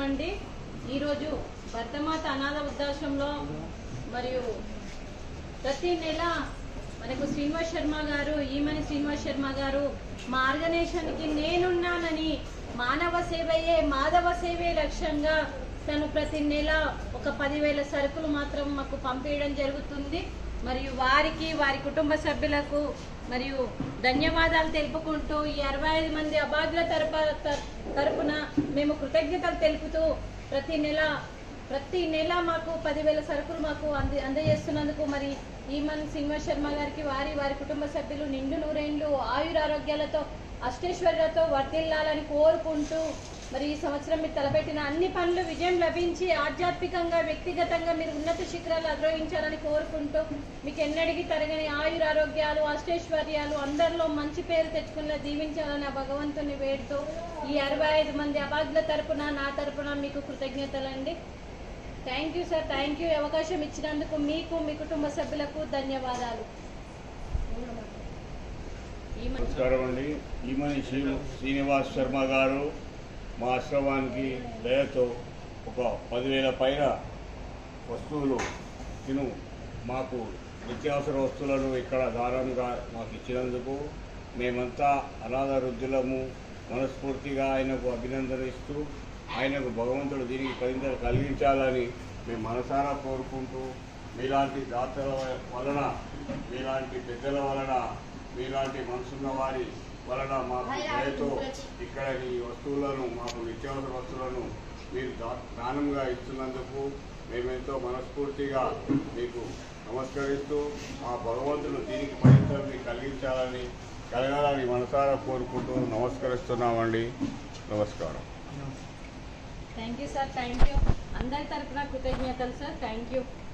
అండి ఈరోజు భర్తమాత అనాథ వృద్ధాశ్రమంలో మరియు ప్రతి నెల మనకు శ్రీనివాస్ శర్మ గారు ఈమని శ్రీనివాస్ శర్మ గారు మా ఆర్గనైజేషన్కి నేనున్నానని మానవ సేవయే మాధవ సేవే లక్ష్యంగా తను ప్రతి నెల ఒక పదివేల సరుకులు మాత్రం మాకు పంపించడం జరుగుతుంది మరియు వారికి వారి కుటుంబ సభ్యులకు మరియు ధన్యవాదాలు తెలుపుకుంటూ ఈ అరవై ఐదు మంది అబాధ్యుల తరపు తరపున మేము కృతజ్ఞతలు తెలుపుతూ ప్రతి నెల ప్రతి నెల మాకు పదివేల సరుకులు మాకు అంది అందజేస్తున్నందుకు మరి ఈమన్ శ్రీనివాస్ శర్మ గారికి వారి వారి కుటుంబ సభ్యులు నిండు నూరేండ్లు ఆయురారోగ్యాలతో అష్టైశ్వర్యాలతో వర్ధిల్లాలని కోరుకుంటూ మరి ఈ సంవత్సరం మీరు తలపెట్టిన అన్ని పనులు విజయం లభించి ఆధ్యాత్మికంగా వ్యక్తిగతంగా మీరు ఉన్నత శిఖరాలు అధిరోహించాలని కోరుకుంటూ మీకు ఎన్నడికి తరగని ఆయురారోగ్యాలు అష్టైశ్వర్యాలు అందరిలో మంచి పేరు తెచ్చుకునేలా దీవించాలని ఆ భగవంతుని వేడుతూ ఈ అరవై ఐదు మంది అబాధ్యుల తరపున నా తరపున మీకు కృతజ్ఞతలండి thank you sir thank you అవకాశం ఇచ్చినందుకు మీకు మీ కుటుంబ సభ్యులకు ధన్యవాదాలు ఈ మ- నమస్కారం అండి ఈమని శ్రీ శ్రీనివాస్ శర్మ గారు మా ఆశ్రమానికి దయతో ఒక పదివేల పైన వస్తువులు తిను మాకు నిత్యావసర వస్తువులను ఇక్కడ దానంగా మాకు ఇచ్చినందుకు మేమంతా అనాథ వృద్ధులము మనస్ఫూర్తిగా ఆయనకు అభినందనిస్తూ ఆయనకు భగవంతుడు దీనికి పదింతలు కలిగించాలని మేము మనసారా కోరుకుంటూ మీలాంటి దాతల వలన మీలాంటి పెద్దల వలన మీలాంటి మనసున్న వారి వలన మాకు దయతో ఇక్కడ ఈ వస్తువులను మాకు నిత్యావసర వస్తువులను మీరు దా- దానంగా ఇస్తున్నందుకు మేమెంతో మనస్ఫూర్తిగా మీకు నమస్కరిస్తూ ఆ భగవంతుడు దీనికి ఫలితాన్ని కలిగించాలని కలగాలని మనసారా కోరుకుంటూ నమస్కరిస్తున్నామండి నమస్కారం thank you sir thank you అందరి తరపున కృతజ్ఞతలు సార్ థ్యాంక్ యూ